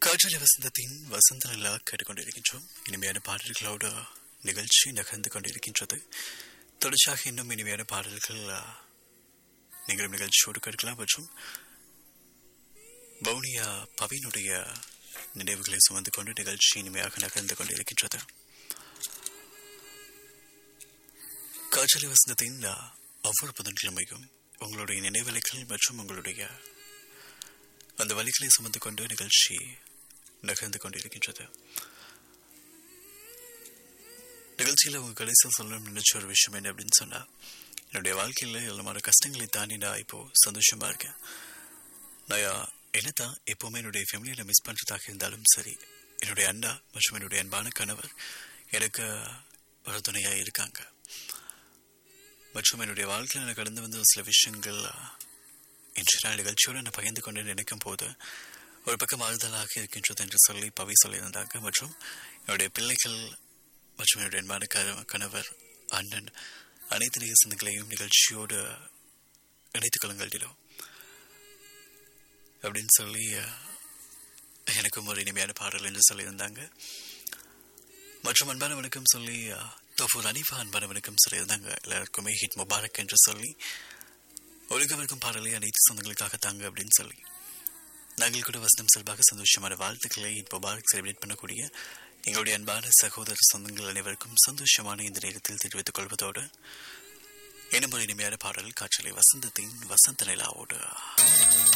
காற்றலை வசந்தத்தின் வசந்த நிலா கேட்டுக்கொண்டிருக்கின்றோம் இனிமையான பாடல்களோடு நிகழ்ச்சி நகர்ந்து கொண்டிருக்கின்றது தொடர்ச்சியாக இன்னும் இனிமையான பாடல்கள் ஆ, நீங்களும் நிகழ்ச்சியோடு கேட்கலாம் மற்றும் வவுனியா பவினுடைய நினைவுகளை சுமந்து கொண்டு நிகழ்ச்சி இனிமையாக நகர்ந்து கொண்டிருக்கின்றது காற்றலை வசந்தத்தின் ஆ, ஒவ்வொரு புதன்கிழமையும் உங்களுடைய நினைவலைகள் மற்றும் உங்களுடைய அந்த வழிகளை சுமந்து கொண்டு நிகழ்ச்சி நகர்ந்து கொண்டிருக்கின்றது நிகழ்ச்சியில் உங்க கடைசியில் சொல்லணும்னு நினைச்ச ஒரு விஷயம் என்ன அப்படின்னு சொன்னா என்னுடைய வாழ்க்கையில் எல்லாமான கஷ்டங்களை தாண்டி நான் இப்போ சந்தோஷமா இருக்கேன் நான் என்னதான் எப்பவுமே என்னுடைய ஃபேமிலியில மிஸ் பண்றதாக இருந்தாலும் சரி என்னுடைய அண்ணா மற்றும் என்னுடைய அன்பான கணவர் எனக்கு ஒரு துணையா இருக்காங்க மற்றும் என்னுடைய வாழ்க்கையில் எனக்கு கடந்து வந்த ஒரு சில விஷயங்கள் இன்று நாள் நிகழ்ச்சியோடு நான் பகிர்ந்து கொண்டு நினைக்கும் போது ஒரு பக்கம் ஆறுதலாக இருக்கின்றது என்று சொல்லி பவி சொல்லியிருந்தாங்க மற்றும் என்னுடைய பிள்ளைகள் மற்றும் என்னுடைய அன்பான க- கணவர் அண்ணன் அனைத்து நிகழ் சொந்தங்களையும் நிகழ்ச்சியோடு இணைத்துக் கொள்ளுங்கள் டிலோ அப்படின்னு சொல்லி அஹ், எனக்கும் ஒரு இனிமையான பாடல் என்று சொல்லியிருந்தாங்க மற்றும் அன்பான வணக்கம் சொல்லி அஹ், தோஃபூர் அனிஃபா அன்பான வணக்கம் சொல்லியிருந்தாங்க எல்லாருக்குமே ஹிட் முபாரக் என்று சொல்லி ஒழுங்கவிருக்கும் பாடலை அனைத்து சொந்தங்களுக்காக தாங்க அப்படின்னு சொல்லி நாங்கள் கூட வசனம் சார்பாக சந்தோஷமான வாழ்த்துக்களை இப்போ பாரக் செலிப்ரேட் பண்ணக்கூடிய எங்களுடைய அன்பான சகோதர சொந்தங்கள் அனைவருக்கும் சந்தோஷமான இந்த நேரத்தில் தெரிவித்துக் கொள்வதோடு இன்னும் ஒரு இனிமையான பாடல் காற்றலை வசந்தத்தின் வசந்த நிலாவோடு